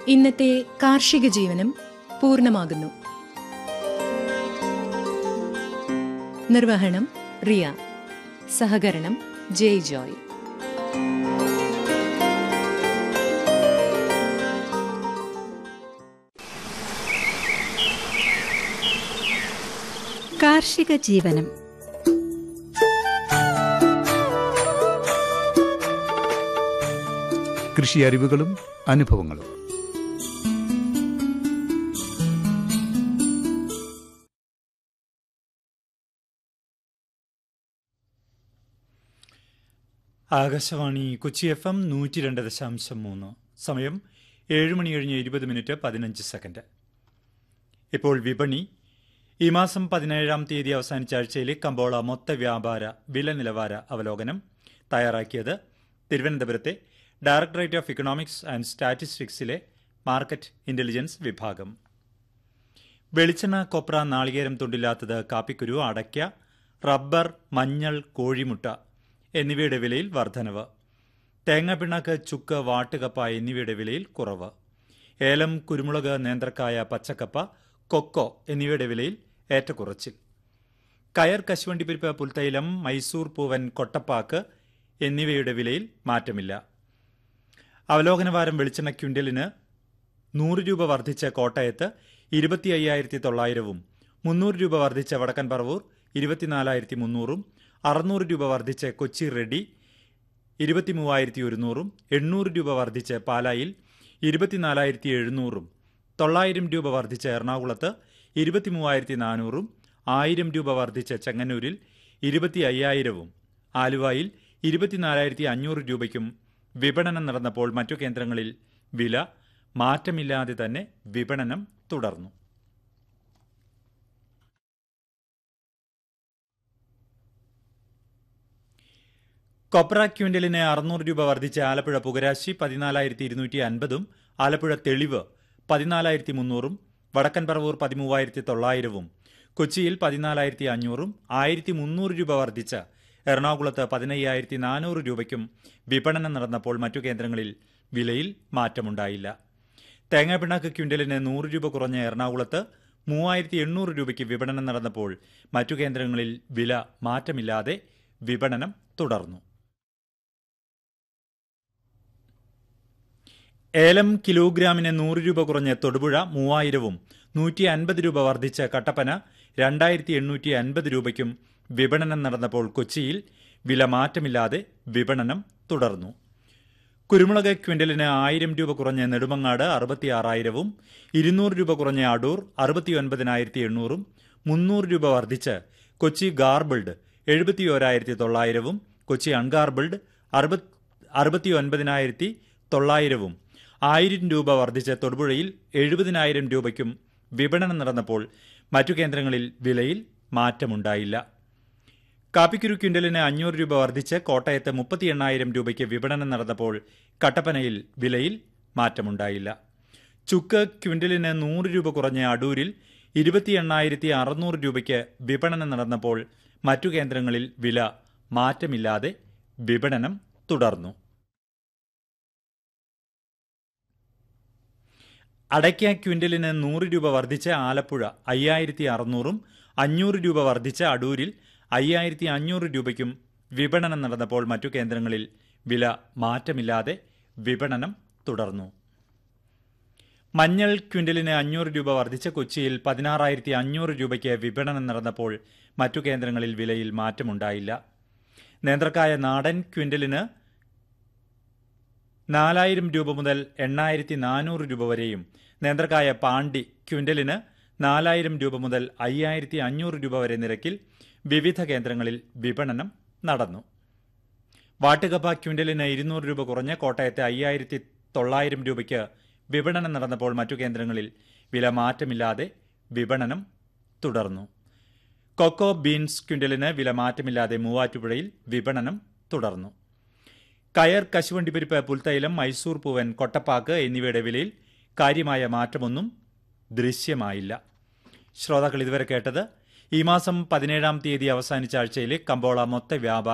ഇന്നത്തെ കാർഷിക ജീവനം പൂർണ്ണമാകുന്നു നിർവഹണം റിയ സഹകരണം ജയ് ജോയ് കാർഷിക ജീവനം കൃഷി അറിവുകളും അനുഭവങ്ങളും ആകാശവാണി കൊച്ചി എഫ് എം നൂറ്റി രണ്ട് ദശാംശം മൂന്ന് സമയം ഏഴ് മണി കഴിഞ്ഞ് ഇരുപത് മിനിറ്റ് പതിനഞ്ച് സെക്കൻഡ് ഇപ്പോൾ വിപണി ഈ മാസം പതിനേഴാം തീയതി അവസാനിച്ച ആഴ്ചയിലെ കമ്പോള മൊത്ത വ്യാപാര വില നിലവാര അവലോകനം തയ്യാറാക്കിയത് തിരുവനന്തപുരത്തെ ഡയറക്ടറേറ്റ് ഓഫ് ഇക്കണോമിക്സ് ആൻഡ് സ്റ്റാറ്റിസ്റ്റിക്സിലെ മാർക്കറ്റ് ഇന്റലിജൻസ് വിഭാഗം വെളിച്ചെണ്ണ കൊപ്ര നാളികേരം തുണ്ടില്ലാത്തത് കാപ്പിക്കുരു അടയ്ക്ക റബ്ബർ മഞ്ഞൾ കോഴിമുട്ട എന്നിവയുടെ വിലയിൽ വർധനവ് തേങ്ങാപ്പിണ്ണാക്ക് ചുക്ക് വാട്ടുകപ്പ എന്നിവയുടെ വിലയിൽ കുറവ് ഏലം കുരുമുളക് നേന്ത്രക്കായ പച്ചക്കപ്പ കൊക്കോ എന്നിവയുടെ വിലയിൽ ഏറ്റക്കുറച്ചിൽ കയർ കശുവണ്ടിപ്പരിപ്പ് പുൽത്തൈലം മൈസൂർ പൂവൻ കൊട്ടപ്പാക്ക് എന്നിവയുടെ വിലയിൽ മാറ്റമില്ല അവലോകനവാരം വെളിച്ചെണ്ണ ക്വിൻ്റലിന് നൂറ് രൂപ വർദ്ധിച്ച കോട്ടയത്ത് ഇരുപത്തി അയ്യായിരത്തി തൊള്ളായിരവും മുന്നൂറ് രൂപ വർദ്ധിച്ച വടക്കൻ പറവൂർ ഇരുപത്തിനാലായിരത്തി മുന്നൂറും അറുന്നൂറ് രൂപ വർദ്ധിച്ച് കൊച്ചി റെഡി ഇരുപത്തി മൂവായിരത്തി ഒരുന്നൂറും എണ്ണൂറ് രൂപ വർദ്ധിച്ച് പാലായിൽ ഇരുപത്തിനാലായിരത്തി എഴുന്നൂറും തൊള്ളായിരം രൂപ വർദ്ധിച്ച് എറണാകുളത്ത് ഇരുപത്തി മൂവായിരത്തി നാനൂറും ആയിരം രൂപ വർദ്ധിച്ച് ചെങ്ങന്നൂരിൽ ഇരുപത്തി അയ്യായിരവും ആലുവായിൽ ഇരുപത്തിനാലായിരത്തി അഞ്ഞൂറ് രൂപയ്ക്കും വിപണനം നടന്നപ്പോൾ മറ്റു കേന്ദ്രങ്ങളിൽ വില മാറ്റമില്ലാതെ തന്നെ വിപണനം തുടർന്നു കൊപ്ര ക്വിൻ്റലിന് അറുന്നൂറ് രൂപ വർദ്ധിച്ച ആലപ്പുഴ പുകരാശി പതിനാലായിരത്തി ഇരുന്നൂറ്റി അൻപതും ആലപ്പുഴ തെളിവ് പതിനാലായിരത്തി മുന്നൂറും വടക്കൻ പറവൂർ പതിമൂവായിരത്തി തൊള്ളായിരവും കൊച്ചിയിൽ പതിനാലായിരത്തി അഞ്ഞൂറും ആയിരത്തി മുന്നൂറ് രൂപ വർദ്ധിച്ച എറണാകുളത്ത് പതിനയ്യായിരത്തി നാനൂറ് രൂപയ്ക്കും വിപണനം നടന്നപ്പോൾ മറ്റു കേന്ദ്രങ്ങളിൽ വിലയിൽ മാറ്റമുണ്ടായില്ല തേങ്ങാപ്പിണ്ണാക്ക് ക്വിൻ്റലിന് നൂറ് രൂപ കുറഞ്ഞ എറണാകുളത്ത് മൂവായിരത്തി എണ്ണൂറ് രൂപയ്ക്ക് വിപണനം നടന്നപ്പോൾ മറ്റു കേന്ദ്രങ്ങളിൽ വില മാറ്റമില്ലാതെ വിപണനം തുടർന്നു ഏലം കിലോഗ്രാമിന് നൂറ് രൂപ കുറഞ്ഞ് തൊടുപുഴ മൂവായിരവും നൂറ്റി അൻപത് രൂപ വർദ്ധിച്ച കട്ടപ്പന രണ്ടായിരത്തി എണ്ണൂറ്റി അൻപത് രൂപയ്ക്കും വിപണനം നടന്നപ്പോൾ കൊച്ചിയിൽ വില മാറ്റമില്ലാതെ വിപണനം തുടർന്നു കുരുമുളക് ക്വിൻ്റലിന് ആയിരം രൂപ കുറഞ്ഞ നെടുമങ്ങാട് അറുപത്തി ആറായിരവും ഇരുന്നൂറ് രൂപ കുറഞ്ഞ അടൂർ അറുപത്തി ഒൻപതിനായിരത്തി എണ്ണൂറും മുന്നൂറ് രൂപ വർദ്ധിച്ച് കൊച്ചി ഗാർബിൾഡ് എഴുപത്തി ഓരായിരത്തി തൊള്ളായിരവും കൊച്ചി അൺഗാർബിൾഡ് അറുപത് അറുപത്തി ഒൻപതിനായിരത്തി തൊള്ളായിരവും ആയിരം രൂപ വർദ്ധിച്ച തൊടുപുഴയിൽ എഴുപതിനായിരം രൂപയ്ക്കും വിപണനം നടന്നപ്പോൾ മറ്റു കേന്ദ്രങ്ങളിൽ വിലയിൽ മാറ്റമുണ്ടായില്ല കാപ്പിക്കുരു ക്വിൻ്റലിന് അഞ്ഞൂറ് രൂപ വർദ്ധിച്ച് കോട്ടയത്ത് മുപ്പത്തി എണ്ണായിരം രൂപയ്ക്ക് വിപണനം നടന്നപ്പോൾ കട്ടപ്പനയിൽ വിലയിൽ മാറ്റമുണ്ടായില്ല ചുക്ക് ക്വിൻ്റലിന് നൂറ് രൂപ കുറഞ്ഞ അടൂരിൽ ഇരുപത്തി എണ്ണായിരത്തി അറുന്നൂറ് രൂപയ്ക്ക് വിപണനം നടന്നപ്പോൾ മറ്റു കേന്ദ്രങ്ങളിൽ വില മാറ്റമില്ലാതെ വിപണനം തുടർന്നു അടയ്ക്ക ക്വിൻ്റലിന് നൂറ് രൂപ വർദ്ധിച്ച് ആലപ്പുഴ അയ്യായിരത്തി അറുന്നൂറും അഞ്ഞൂറ് രൂപ വർദ്ധിച്ച് അടൂരിൽ അയ്യായിരത്തി അഞ്ഞൂറ് രൂപയ്ക്കും വിപണനം നടന്നപ്പോൾ മറ്റു കേന്ദ്രങ്ങളിൽ വില മാറ്റമില്ലാതെ വിപണനം തുടർന്നു മഞ്ഞൾ ക്വിൻ്റലിന് അഞ്ഞൂറ് രൂപ വർദ്ധിച്ച കൊച്ചിയിൽ പതിനാറായിരത്തി അഞ്ഞൂറ് രൂപയ്ക്ക് വിപണനം നടന്നപ്പോൾ മറ്റു കേന്ദ്രങ്ങളിൽ വിലയിൽ മാറ്റമുണ്ടായില്ല നേന്ത്രക്കായ നാടൻ ക്വിൻ്റലിന് നാലായിരം രൂപ മുതൽ എണ്ണായിരത്തി നാനൂറ് രൂപ വരെയും നേന്ത്രക്കായ പാണ്ടി ക്വിൻ്റലിന് നാലായിരം രൂപ മുതൽ അയ്യായിരത്തി അഞ്ഞൂറ് രൂപ വരെ നിരക്കിൽ വിവിധ കേന്ദ്രങ്ങളിൽ വിപണനം നടന്നു വാട്ടുകപ്പ ക്വിൻ്റലിന് ഇരുന്നൂറ് രൂപ കുറഞ്ഞ് കോട്ടയത്തെ അയ്യായിരത്തി തൊള്ളായിരം രൂപയ്ക്ക് വിപണനം നടന്നപ്പോൾ മറ്റു കേന്ദ്രങ്ങളിൽ വില മാറ്റമില്ലാതെ വിപണനം തുടർന്നു കൊക്കോ ബീൻസ് ക്വിൻ്റലിന് വില മാറ്റമില്ലാതെ മൂവാറ്റുപുഴയിൽ വിപണനം തുടർന്നു കയർ കശുവണ്ടിപ്പരിപ്പ് പുൽത്തൈലം മൈസൂർ പൂവൻ കൊട്ടപ്പാക്ക് എന്നിവയുടെ വിലയിൽ കാര്യമായ മാറ്റമൊന്നും ദൃശ്യമായില്ല ശ്രോതാക്കൾ ഇതുവരെ കേട്ടത് ഈ മാസം പതിനേഴാം തീയതി അവസാനിച്ച ആഴ്ചയിലെ കമ്പോള മൊത്ത വ്യാപാര